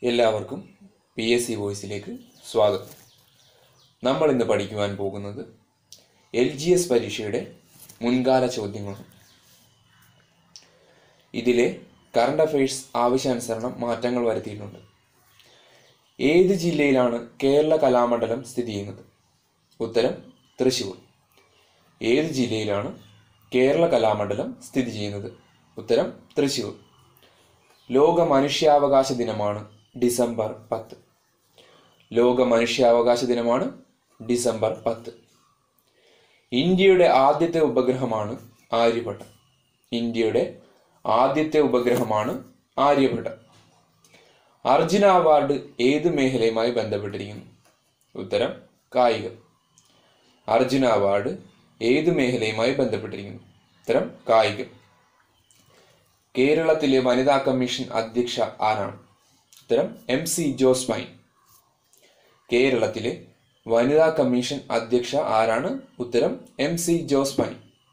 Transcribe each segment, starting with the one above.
എല്ലാവർക്കും P S C വോയിസിലേക്ക് സ്വാഗതം നമ്മൾ ഇന്ന് പഠിക്കുവാൻ പോകുന്നത് എൽ ജി എസ് പരീക്ഷയുടെ മുൻകാല ചോദ്യങ്ങളാണ് ഇതിലെ കറണ്ട് അഫയേഴ്സ് ആവശ്യാനുസരണം മാറ്റങ്ങൾ വരുത്തിയിട്ടുണ്ട് ഏത് ജില്ലയിലാണ് കേരള കലാമണ്ഡലം സ്ഥിതി ചെയ്യുന്നത് ഉത്തരം തൃശ്ശൂർ ഏത് ജില്ലയിലാണ് കേരള കലാമണ്ഡലം സ്ഥിതി ചെയ്യുന്നത് ഉത്തരം തൃശ്ശൂർ ലോക മനുഷ്യാവകാശ ദിനമാണ് ഡിസംബർ പത്ത് ലോക മനുഷ്യാവകാശ ദിനമാണ് ഡിസംബർ പത്ത് ഇന്ത്യയുടെ ആദ്യത്തെ ഉപഗ്രഹമാണ് ആര്യഭട്ടം ഇന്ത്യയുടെ ആദ്യത്തെ ഉപഗ്രഹമാണ് ആര്യഭട്ടം അർജുന അവാർഡ് ഏത് മേഖലയുമായി ബന്ധപ്പെട്ടിരിക്കുന്നു ഉത്തരം കായികം അർജുന അവാർഡ് ഏത് മേഖലയുമായി ബന്ധപ്പെട്ടിരിക്കുന്നു ഉത്തരം കായികം കേരളത്തിലെ വനിതാ കമ്മീഷൻ അധ്യക്ഷ ആരാണ് ഉത്തരം എം സി ജോസ്മൈൻ കേരളത്തിലെ വനിതാ കമ്മീഷൻ അധ്യക്ഷ ആരാണ് ഉത്തരം എം സി ജോസ്മൈൻ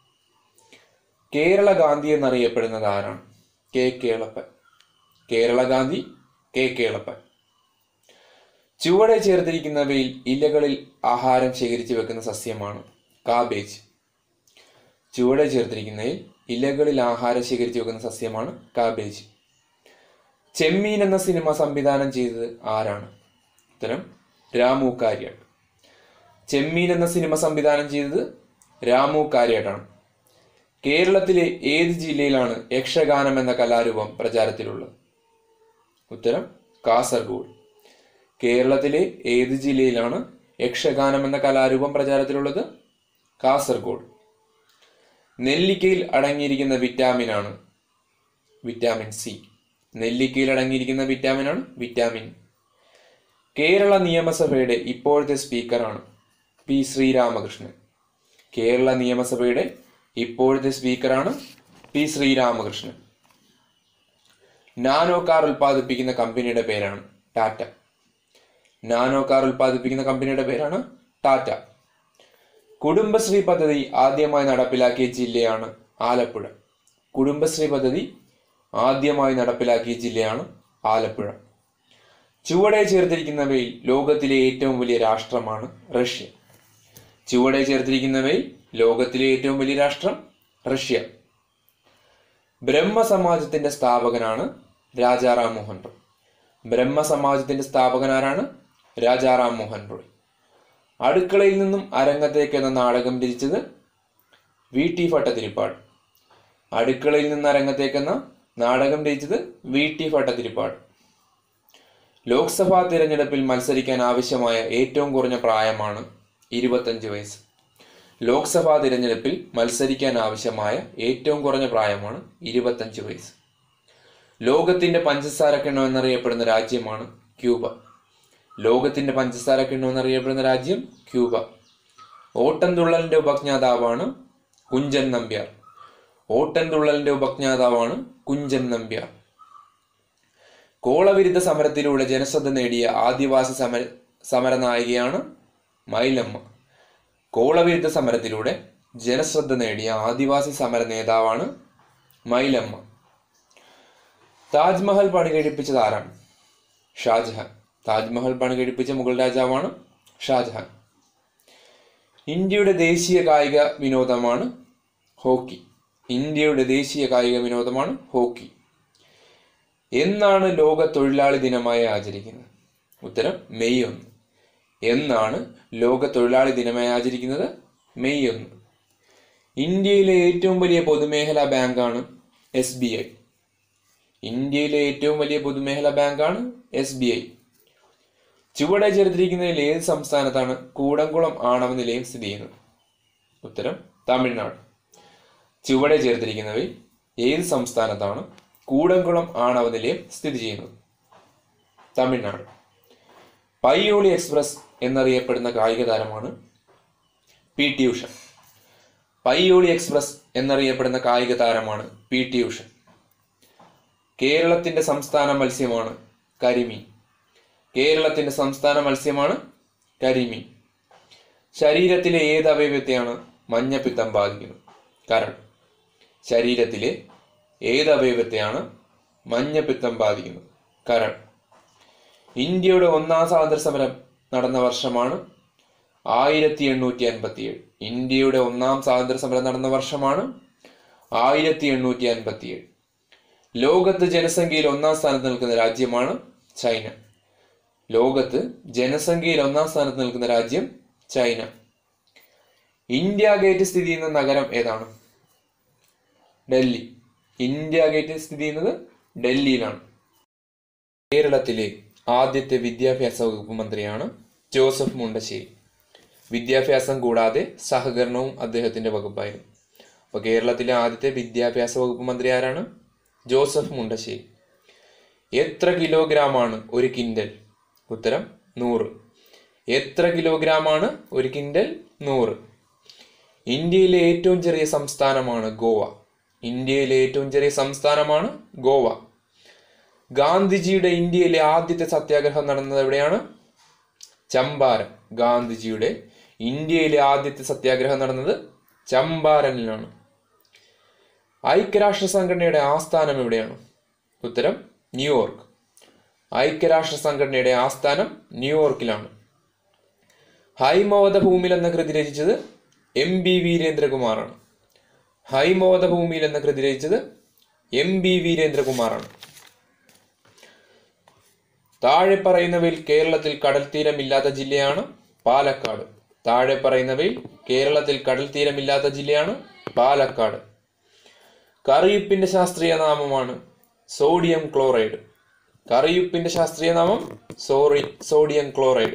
കേരള ഗാന്ധി എന്നറിയപ്പെടുന്നത് ആരാണ് കെ കേളപ്പൻ കേരള ഗാന്ധി കെ കേളപ്പൻ ചുവടെ ചേർത്തിരിക്കുന്നവയിൽ ഇലകളിൽ ആഹാരം ശേഖരിച്ചു വെക്കുന്ന സസ്യമാണ് കാബേജ് ചുവടെ ചേർത്തിരിക്കുന്നതിൽ ഇലകളിൽ ആഹാരം ശേഖരിച്ചു വെക്കുന്ന സസ്യമാണ് കാബേജ് ചെമ്മീൻ എന്ന സിനിമ സംവിധാനം ചെയ്തത് ആരാണ് ഉത്തരം രാമു കാര്യാട്ട് ചെമ്മീൻ എന്ന സിനിമ സംവിധാനം ചെയ്തത് രാമു കാര്യാട്ടാണ് കേരളത്തിലെ ഏത് ജില്ലയിലാണ് യക്ഷഗാനം എന്ന കലാരൂപം പ്രചാരത്തിലുള്ളത് ഉത്തരം കാസർഗോഡ് കേരളത്തിലെ ഏത് ജില്ലയിലാണ് യക്ഷഗാനം എന്ന കലാരൂപം പ്രചാരത്തിലുള്ളത് കാസർഗോഡ് നെല്ലിക്കയിൽ അടങ്ങിയിരിക്കുന്ന വിറ്റാമിനാണ് വിറ്റാമിൻ സി നെല്ലിക്കയിൽ അടങ്ങിയിരിക്കുന്ന വിറ്റാമിനാണ് വിറ്റാമിൻ കേരള നിയമസഭയുടെ ഇപ്പോഴത്തെ സ്പീക്കറാണ് പി ശ്രീരാമകൃഷ്ണൻ കേരള നിയമസഭയുടെ ഇപ്പോഴത്തെ സ്പീക്കറാണ് പി ശ്രീരാമകൃഷ്ണൻ നാനോ കാർ ഉൽപ്പാദിപ്പിക്കുന്ന കമ്പനിയുടെ പേരാണ് ടാറ്റ നാനോ കാർ ഉൽപ്പാദിപ്പിക്കുന്ന കമ്പനിയുടെ പേരാണ് ടാറ്റ കുടുംബശ്രീ പദ്ധതി ആദ്യമായി നടപ്പിലാക്കിയ ജില്ലയാണ് ആലപ്പുഴ കുടുംബശ്രീ പദ്ധതി ആദ്യമായി നടപ്പിലാക്കിയ ജില്ലയാണ് ആലപ്പുഴ ചുവടെ ചേർത്തിരിക്കുന്നവയിൽ ലോകത്തിലെ ഏറ്റവും വലിയ രാഷ്ട്രമാണ് റഷ്യ ചുവടെ ചേർത്തിരിക്കുന്നവയിൽ ലോകത്തിലെ ഏറ്റവും വലിയ രാഷ്ട്രം റഷ്യ ബ്രഹ്മസമാജത്തിന്റെ സ്ഥാപകനാണ് രാജാറാം മോഹൻ റോയ് ബ്രഹ്മസമാജത്തിന്റെ സ്ഥാപകനാരാണ് രാജാറാം മോഹൻ റോയ് അടുക്കളയിൽ നിന്നും അരങ്ങത്തേക്ക് എന്ന നാടകം രചിച്ചത് വി ടി ഭട്ടതിരിപ്പാട് അടുക്കളയിൽ നിന്ന് അരങ്ങത്തേക്കെന്ന നാടകം രചിച്ചത് വി ടി ഭട്ടതിരിപ്പാട് ലോക്സഭാ തിരഞ്ഞെടുപ്പിൽ മത്സരിക്കാൻ ആവശ്യമായ ഏറ്റവും കുറഞ്ഞ പ്രായമാണ് ഇരുപത്തഞ്ച് വയസ്സ് ലോക്സഭാ തിരഞ്ഞെടുപ്പിൽ മത്സരിക്കാൻ ആവശ്യമായ ഏറ്റവും കുറഞ്ഞ പ്രായമാണ് ഇരുപത്തഞ്ച് വയസ്സ് ലോകത്തിന്റെ പഞ്ചസാര കിണ്ണം എന്നറിയപ്പെടുന്ന രാജ്യമാണ് ക്യൂബ ലോകത്തിന്റെ പഞ്ചസാര കിണ്ണം എന്നറിയപ്പെടുന്ന രാജ്യം ക്യൂബ ഓട്ടൻതുള്ളലിന്റെ ഉപജ്ഞാതാവാണ് കുഞ്ചൻ നമ്പ്യാർ ഓട്ടൻതുള്ളലിന്റെ ഉപജ്ഞാതാവാണ് കുഞ്ചൻ നമ്പ്യാർ കോളവിരുദ്ധ സമരത്തിലൂടെ ജനശ്രദ്ധ നേടിയ ആദിവാസി സമര സമരനായികയാണ് മൈലമ്മ കോളവിരുദ്ധ സമരത്തിലൂടെ ജനശ്രദ്ധ നേടിയ ആദിവാസി സമര നേതാവാണ് മൈലമ്മ താജ്മഹൽ പണി കഴിപ്പിച്ചത് ആരാണ് ഷാജഹാൻ താജ്മഹൽ പണി കഴിപ്പിച്ച മുഗൾ രാജാവാണ് ഷാജഹാൻ ഇന്ത്യയുടെ ദേശീയ കായിക വിനോദമാണ് ഹോക്കി ഇന്ത്യയുടെ ദേശീയ കായിക വിനോദമാണ് ഹോക്കി എന്നാണ് ലോക തൊഴിലാളി ദിനമായി ആചരിക്കുന്നത് ഉത്തരം മെയ് ഒന്ന് എന്നാണ് ലോക തൊഴിലാളി ദിനമായി ആചരിക്കുന്നത് മെയ് ഒന്ന് ഇന്ത്യയിലെ ഏറ്റവും വലിയ പൊതുമേഖലാ ബാങ്കാണ് എസ് ബി ഐ ഇന്ത്യയിലെ ഏറ്റവും വലിയ പൊതുമേഖലാ ബാങ്കാണ് എസ് ബി ഐ ചുവടെ ചേർത്തിരിക്കുന്നതിൽ ഏത് സംസ്ഥാനത്താണ് കൂടംകുളം ആണവ നിലയം സ്ഥിതി ചെയ്യുന്നത് ഉത്തരം തമിഴ്നാട് ചുവടെ ചേർത്തിരിക്കുന്നവയിൽ ഏത് സംസ്ഥാനത്താണ് കൂടംകുളം ആണവ നിലയം സ്ഥിതി ചെയ്യുന്നത് തമിഴ്നാട് പയ്യോളി എക്സ്പ്രസ് എന്നറിയപ്പെടുന്ന കായിക താരമാണ് P T Usha Payyoli express എന്നറിയപ്പെടുന്ന കായിക താരമാണ് പി ടി ഉഷ കേരളത്തിന്റെ സംസ്ഥാന മത്സ്യമാണ് കരിമീൻ കേരളത്തിന്റെ സംസ്ഥാന മത്സ്യമാണ് കരിമീൻ ശരീരത്തിലെ ഏത് അവയവത്തെയാണ് മഞ്ഞപ്പിത്തം ബാധിക്കുന്നത് കരൾ ശരീരത്തിലെ ഏത് അവയവത്തെയാണ് മഞ്ഞപ്പിത്തം ബാധിക്കുന്നത് കരൾ ഇന്ത്യയുടെ ഒന്നാം സ്വാതന്ത്ര്യ സമരം നടന്ന വർഷമാണ് ആയിരത്തി എണ്ണൂറ്റി അൻപത്തി ഏഴ് ഇന്ത്യയുടെ ഒന്നാം സ്വാതന്ത്ര്യ സമരം നടന്ന വർഷമാണ് ആയിരത്തി എണ്ണൂറ്റി അൻപത്തി ഏഴ് ലോകത്ത് ജനസംഖ്യയിൽ ഒന്നാം സ്ഥാനത്ത് നിൽക്കുന്ന രാജ്യമാണ് ചൈന ലോകത്ത് ജനസംഖ്യയിൽ ഒന്നാം സ്ഥാനത്ത് നിൽക്കുന്ന രാജ്യം ചൈന ഇന്ത്യ ഗേറ്റ് സ്ഥിതി ചെയ്യുന്ന നഗരം ഏതാണ് ഡൽഹി ഇന്ത്യ ഗേറ്റ് സ്ഥിതി ചെയ്യുന്നത് ഡൽഹിയിലാണ് കേരളത്തിലെ ആദ്യത്തെ വിദ്യാഭ്യാസ വകുപ്പ് മന്ത്രിയാണ് ജോസഫ് മുണ്ടശ്ശേരി വിദ്യാഭ്യാസം കൂടാതെ സഹകരണവും അദ്ദേഹത്തിന്റെ വകുപ്പായിരുന്നു അപ്പോൾ കേരളത്തിലെ ആദ്യത്തെ വിദ്യാഭ്യാസ വകുപ്പ് മന്ത്രി ആരാണ് ജോസഫ് മുണ്ടശ്ശേരി എത്ര കിലോഗ്രാമാണ് ഒരു കിൻഡൽ ഉത്തരം നൂറ് എത്ര കിലോഗ്രാമാണ് ഒരു കിൻഡൽ നൂറ് ഇന്ത്യയിലെ ഏറ്റവും ചെറിയ സംസ്ഥാനമാണ് ഗോവ ഇന്ത്യയിലെ ഏറ്റവും ചെറിയ സംസ്ഥാനമാണ് ഗോവ ഗാന്ധിജിയുടെ ഇന്ത്യയിലെ ആദ്യത്തെ സത്യാഗ്രഹം നടന്നത് എവിടെയാണ് ചമ്പാരൻ ഗാന്ധിജിയുടെ ഇന്ത്യയിലെ ആദ്യത്തെ സത്യാഗ്രഹം നടന്നത് ചമ്പാരനിലാണ് ഐക്യരാഷ്ട്ര സംഘടനയുടെ ആസ്ഥാനം എവിടെയാണ് ഉത്തരം ന്യൂയോർക്ക് ഐക്യരാഷ്ട്ര സംഘടനയുടെ ആസ്ഥാനം ന്യൂയോർക്കിലാണ് ഹൈമവത ഭൂമിയിൽ എന്ന കൃതി രചിച്ചത് എം ബി വീരേന്ദ്രകുമാറാണ് ഹൈമവത ഭൂമിയിൽ എന്ന കൃതി രചിച്ചത് എം ബി വീരേന്ദ്രകുമാറാണ് താഴെ പറയുന്നവയിൽ കേരളത്തിൽ കടൽ തീരമില്ലാത്ത ജില്ലയാണ് പാലക്കാട് താഴെ പറയുന്നവയിൽ കേരളത്തിൽ കടൽ തീരമില്ലാത്ത ജില്ലയാണ് പാലക്കാട് കറിയുപ്പിന്റെ ശാസ്ത്രീയ നാമമാണ് സോഡിയം ക്ലോറൈഡ് കറിയുപ്പിന്റെ ശാസ്ത്രീയ നാമം സോറി സോഡിയം ക്ലോറൈഡ്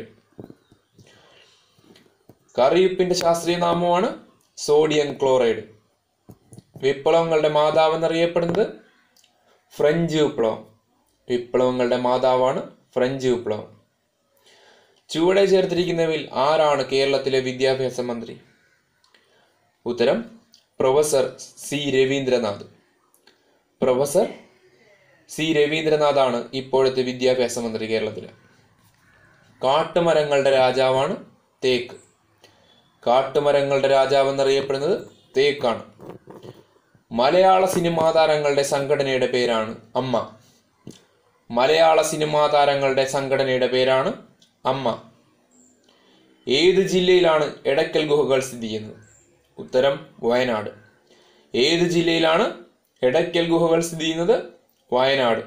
കറിയുപ്പിന്റെ ശാസ്ത്രീയ നാമമാണ് സോഡിയം ക്ലോറൈഡ് വിപ്ലവങ്ങളുടെ മാതാവ് എന്നറിയപ്പെടുന്നത് ഫ്രഞ്ച് വിപ്ലവം വിപ്ലവങ്ങളുടെ മാതാവാണ് ഫ്രഞ്ച് വിപ്ലവം ചുവടെ ചേർത്തിരിക്കുന്നവയിൽ ആരാണ് കേരളത്തിലെ വിദ്യാഭ്യാസ മന്ത്രി ഉത്തരം professor C Raveendranath professor C രവീന്ദ്രനാഥാണ് ഇപ്പോഴത്തെ വിദ്യാഭ്യാസ മന്ത്രി കേരളത്തിലെ കാട്ടുമരങ്ങളുടെ രാജാവാണ് തേക്ക് കാട്ടുമരങ്ങളുടെ രാജാവ് എന്നറിയപ്പെടുന്നത് തേക്കാണ് മലയാള സിനിമാ താരങ്ങളുടെ സംഘടനയുടെ പേരാണ് അമ്മ മലയാള സിനിമാ താരങ്ങളുടെ സംഘടനയുടെ പേരാണ് അമ്മ ഏത് ജില്ലയിലാണ് എടക്കൽ ഗുഹകൾ സ്ഥിതി ചെയ്യുന്നത് ഉത്തരം വയനാട് ഏത് ജില്ലയിലാണ് എടക്കൽ ഗുഹകൾ സ്ഥിതി ചെയ്യുന്നത് വയനാട്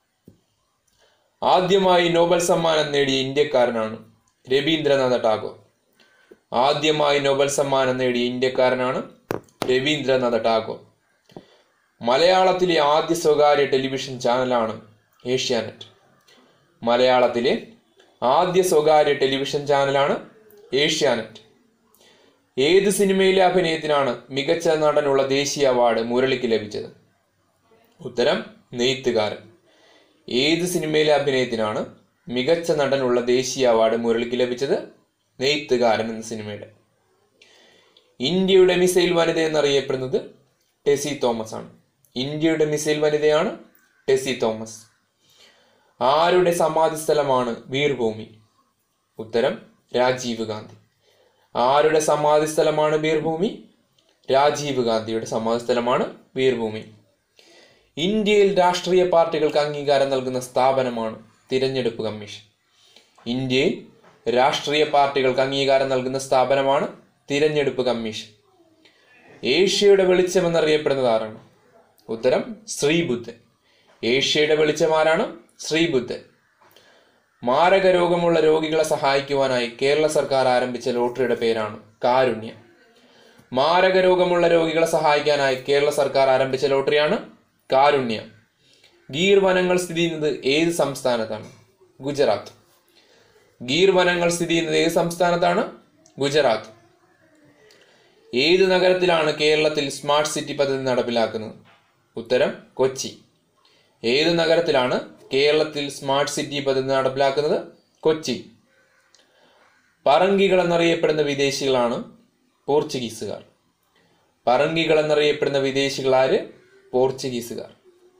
ആദ്യമായി നോബൽ സമ്മാനം നേടിയ ഇന്ത്യക്കാരനാണ് രവീന്ദ്രനാഥ ടാഗോർ ആദ്യമായി നോബൽ സമ്മാനം നേടിയ ഇന്ത്യക്കാരനാണ് രവീന്ദ്രനാഥ ടാഗോർ മലയാളത്തിലെ ആദ്യ സ്വകാര്യ ടെലിവിഷൻ ചാനലാണ് ഏഷ്യാനെറ്റ് മലയാളത്തിലെ ആദ്യ സ്വകാര്യ ടെലിവിഷൻ ചാനലാണ് ഏഷ്യാനെറ്റ് ഏത് സിനിമയിലെ അഭിനയത്തിനാണ് മികച്ച നടനുള്ള ദേശീയ അവാർഡ് മുരളിക്ക് ലഭിച്ചത് ഉത്തരം നെയ്ത്തുകാരൻ ഏത് സിനിമയിലെ അഭിനയത്തിനാണ് മികച്ച നടനുള്ള ദേശീയ അവാർഡ് മുരളിക്ക് ലഭിച്ചത് നെയ്ത്തുകാരൻ എന്ന സിനിമയുടെ ഇന്ത്യയുടെ മിസൈൽ വനിത എന്നറിയപ്പെടുന്നത് ടെസി തോമസ് ആണ് ഇന്ത്യയുടെ മിസൈൽ വനിതയാണ് ടെസി തോമസ് ആരുടെ സമാധി സ്ഥലമാണ് വീർഭൂമി ഉത്തരം രാജീവ് ഗാന്ധി ആരുടെ സമാധി സ്ഥലമാണ് വീർഭൂമി രാജീവ് ഗാന്ധിയുടെ സമാധി സ്ഥലമാണ് വീർഭൂമി ഇന്ത്യയിൽ രാഷ്ട്രീയ പാർട്ടികൾക്ക് അംഗീകാരം നൽകുന്ന സ്ഥാപനമാണ് തിരഞ്ഞെടുപ്പ് കമ്മീഷൻ ഇന്ത്യയിൽ രാഷ്ട്രീയ പാർട്ടികൾക്ക് അംഗീകാരം നൽകുന്ന സ്ഥാപനമാണ് തിരഞ്ഞെടുപ്പ് കമ്മീഷൻ ഏഷ്യയുടെ വെളിച്ചം എന്നറിയപ്പെടുന്നത് ആരാണ് ഉത്തരം ശ്രീബുദ്ധൻ ഏഷ്യയുടെ വെളിച്ചം ആരാണ് ശ്രീബുദ്ധൻ മാരക രോഗമുള്ള രോഗികളെ സഹായിക്കുവാനായി കേരള സർക്കാർ ആരംഭിച്ച ലോട്ടറിയുടെ പേരാണ് കാരുണ്യ മാരക രോഗമുള്ള രോഗികളെ സഹായിക്കാനായി കേരള സർക്കാർ ആരംഭിച്ച ലോട്ടറിയാണ് കാരുണ്യ ഗീർ വനങ്ങൾ സ്ഥിതി ചെയ്യുന്നത് ഏത് സംസ്ഥാനത്താണ് ഗുജറാത്ത് ഗീർ വനങ്ങൾ സ്ഥിതി ചെയ്യുന്നത് ഏത് സംസ്ഥാനത്താണ് ഗുജറാത്ത് ഏത് നഗരത്തിലാണ് കേരളത്തിൽ സ്മാർട്ട് സിറ്റി പദ്ധതി നടപ്പിലാക്കുന്നത് ഉത്തരം കൊച്ചി ഏത് നഗരത്തിലാണ് കേരളത്തിൽ സ്മാർട്ട് സിറ്റി പദ്ധതി നടപ്പിലാക്കുന്നത് കൊച്ചി പറങ്കികൾ എന്നറിയപ്പെടുന്ന വിദേശികളാണ് പോർച്ചുഗീസുകാർ പറങ്കികൾ എന്നറിയപ്പെടുന്ന വിദേശികൾ ആര് പോർച്ചുഗീസുകാർ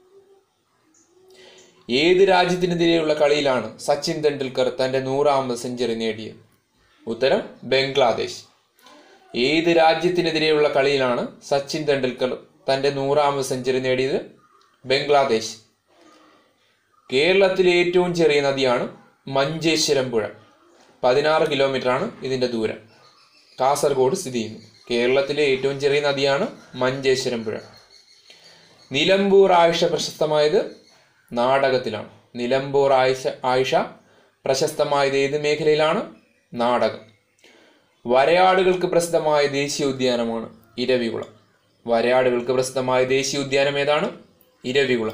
ഏത് രാജ്യത്തിനെതിരെയുള്ള കളിയിലാണ് സച്ചിൻ തെണ്ടുൽക്കർ തന്റെ നൂറാമത് സെഞ്ചുറി നേടിയത് ഉത്തരം ബംഗ്ലാദേശ് ഏത് രാജ്യത്തിനെതിരെയുള്ള കളിയിലാണ് സച്ചിൻ തെണ്ടുൽക്കർ തന്റെ നൂറാമത് സെഞ്ചുറി നേടിയത് ബംഗ്ലാദേശ് കേരളത്തിലെ ഏറ്റവും ചെറിയ നദിയാണ് മഞ്ചേശ്വരം പുഴ പതിനാറ് കിലോമീറ്ററാണ് ഇതിൻ്റെ ദൂരം കാസർഗോഡ് സ്ഥിതി ചെയ്യുന്നു കേരളത്തിലെ ഏറ്റവും ചെറിയ നദിയാണ് മഞ്ചേശ്വരം പുഴ നിലമ്പൂർ ആയിഷ പ്രശസ്തമായത് നാടകത്തിലാണ് നിലമ്പൂർ ആയിഷ ആയിഷ പ്രശസ്തമായത് ഏത് മേഖലയിലാണ് നാടകം വരയാടുകൾക്ക് പ്രസിദ്ധമായ ദേശീയോദ്യാനമാണ് ഇരവികുളം വരയാടുകൾക്ക് പ്രസിദ്ധമായ ദേശീയോദ്യാനം ഏതാണ് ഇരവികുളം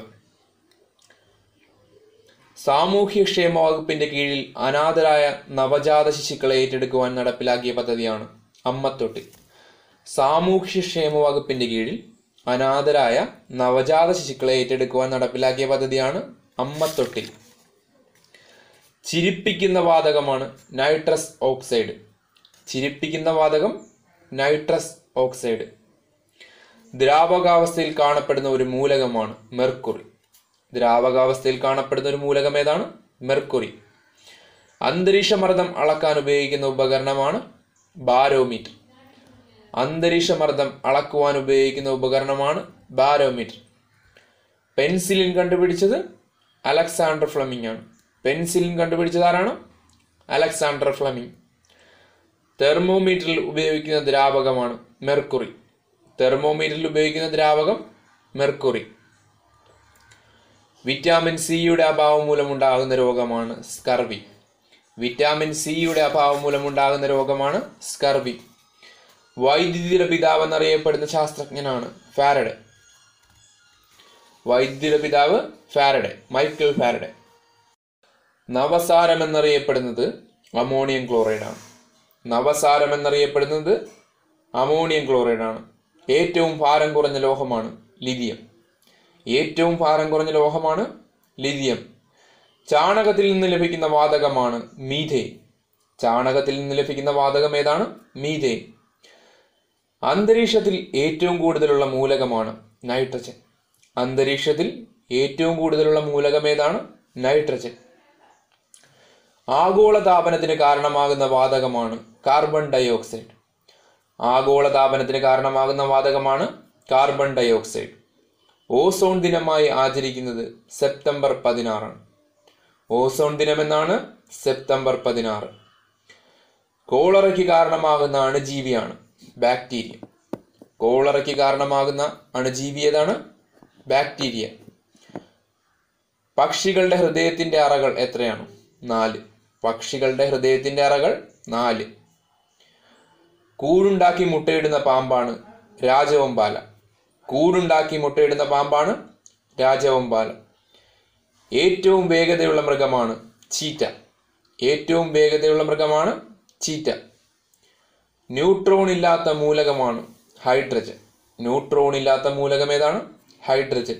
സാമൂഹ്യക്ഷേമ വകുപ്പിന്റെ കീഴിൽ അനാഥരായ നവജാത ശിശുക്കളെ ഏറ്റെടുക്കുവാൻ നടപ്പിലാക്കിയ പദ്ധതിയാണ് അമ്മത്തൊട്ടിൽ സാമൂഹ്യക്ഷേമ വകുപ്പിന്റെ കീഴിൽ അനാഥരായ നവജാത ശിശുക്കളെ ഏറ്റെടുക്കുവാൻ നടപ്പിലാക്കിയ പദ്ധതിയാണ് അമ്മത്തൊട്ടിൽ ചിരിപ്പിക്കുന്ന വാതകമാണ് നൈട്രസ് ഓക്സൈഡ് ചിരിപ്പിക്കുന്ന വാതകം നൈട്രസ് ഓക്സൈഡ് ദ്രാവകാവസ്ഥയിൽ കാണപ്പെടുന്ന ഒരു മൂലകമാണ് മെർക്കുറി ദ്രാവകാവസ്ഥയിൽ കാണപ്പെടുന്ന ഒരു മൂലകം ഏതാണ് മെർക്കുറി അന്തരീക്ഷമർദ്ദം അളക്കാൻ ഉപയോഗിക്കുന്ന ഉപകരണമാണ് ബാരോമീറ്റർ അന്തരീക്ഷമർദ്ദം അളക്കുവാൻ ഉപയോഗിക്കുന്ന ഉപകരണമാണ് ബാരോമീറ്റർ പെൻസിലിൻ കണ്ടുപിടിച്ചത് അലക്സാണ്ടർ ഫ്ലമിംഗ് ആണ് പെൻസിലിൻ കണ്ടുപിടിച്ചത് ആരാണ് അലക്സാണ്ടർ ഫ്ലമിംഗ് തെർമോമീറ്ററിൽ ഉപയോഗിക്കുന്ന ദ്രാവകമാണ് മെർക്കുറി തെർമോമീറ്ററിൽ ഉപയോഗിക്കുന്ന ദ്രാവകം മെർക്കുറി വിറ്റാമിൻ സിയുടെ അഭാവം മൂലമുണ്ടാകുന്ന രോഗമാണ് സ്കർവി വിറ്റാമിൻ സിയുടെ അഭാവം മൂലമുണ്ടാകുന്ന രോഗമാണ് സ്കർവി വൈദ്യുതിയുടെ പിതാവ് എന്നറിയപ്പെടുന്ന ശാസ്ത്രജ്ഞനാണ് ഫാരഡെ വൈദ്യുതിയുടെ പിതാവ് ഫാരഡെ മൈക്കിൾ ഫാരഡെ നവസാരം എന്നറിയപ്പെടുന്നത് അമോണിയം ക്ലോറൈഡാണ് നവസാരം എന്നറിയപ്പെടുന്നത് അമോണിയം ക്ലോറൈഡാണ് ഏറ്റവും ഭാരം കുറഞ്ഞ ലോഹമാണ് ലിഥിയം ഏറ്റവും ഭാരം കുറഞ്ഞ ലോഹമാണ് ലിഥിയം ചാണകത്തിൽ നിന്ന് ലഭിക്കുന്ന വാതകമാണ് മീഥേൻ ചാണകത്തിൽ നിന്ന് ലഭിക്കുന്ന വാതകം ഏതാണ് മീഥേൻ അന്തരീക്ഷത്തിൽ ഏറ്റവും കൂടുതലുള്ള മൂലകമാണ് നൈട്രജൻ അന്തരീക്ഷത്തിൽ ഏറ്റവും കൂടുതലുള്ള മൂലകം ഏതാണ് നൈട്രജൻ ആഗോളതാപനത്തിന് കാരണമാകുന്ന വാതകമാണ് കാർബൺ ഡയോക്സൈഡ് ആഗോളതാപനത്തിന് കാരണമാകുന്ന വാതകമാണ് കാർബൺ ഡയോക്സൈഡ് ഓസോൺ ദിനമായി ആചരിക്കുന്നത് സെപ്റ്റംബർ പതിനാറാണ് ഓസോൺ ദിനമെന്നാണ് സെപ്റ്റംബർ പതിനാറ് കോളറയ്ക്ക് കാരണമാകുന്ന അണുജീവിയാണ് ബാക്ടീരിയ കോളറയ്ക്ക് കാരണമാകുന്ന അണുജീവി ഏതാണ് ബാക്ടീരിയ പക്ഷികളുടെ ഹൃദയത്തിന്റെ അറകൾ എത്രയാണ് നാല് പക്ഷികളുടെ ഹൃദയത്തിന്റെ അറകൾ നാല് കൂടുണ്ടാക്കി മുട്ടയിടുന്ന പാമ്പാണ് രാജവമ്പാല കൂടുണ്ടാക്കി മുട്ടയിടുന്ന പാമ്പാണ് രാജവമ്പാല ഏറ്റവും വേഗതയുള്ള മൃഗമാണ് ചീറ്റ ഏറ്റവും വേഗതയുള്ള മൃഗമാണ് ചീറ്റ ന്യൂട്രോൺ ഇല്ലാത്ത മൂലകമാണ് ഹൈഡ്രജൻ ന്യൂട്രോൺ ഇല്ലാത്ത മൂലകം ഏതാണ് ഹൈഡ്രജൻ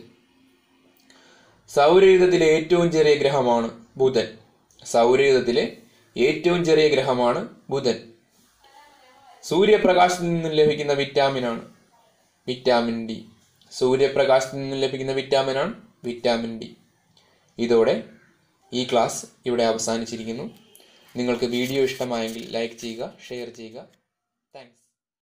സൗരയുധത്തിലെ ഏറ്റവും ചെറിയ ഗ്രഹമാണ് ബുധൻ സൗരയുധത്തിലെ ഏറ്റവും ചെറിയ ഗ്രഹമാണ് ബുധൻ സൂര്യപ്രകാശത്തിൽ നിന്നും ലഭിക്കുന്ന വിറ്റാമിനാണ് വിറ്റാമിൻ ഡി സൂര്യപ്രകാശത്തിൽ നിന്നും ലഭിക്കുന്ന വിറ്റാമിനാണ് വിറ്റാമിൻ ഡി ഇതോടെ ഈ ക്ലാസ് ഇവിടെ അവസാനിച്ചിരിക്കുന്നു നിങ്ങൾക്ക് വീഡിയോ ഇഷ്ടമായെങ്കിൽ ലൈക്ക് ചെയ്യുക ഷെയർ ചെയ്യുക താങ്ക്സ്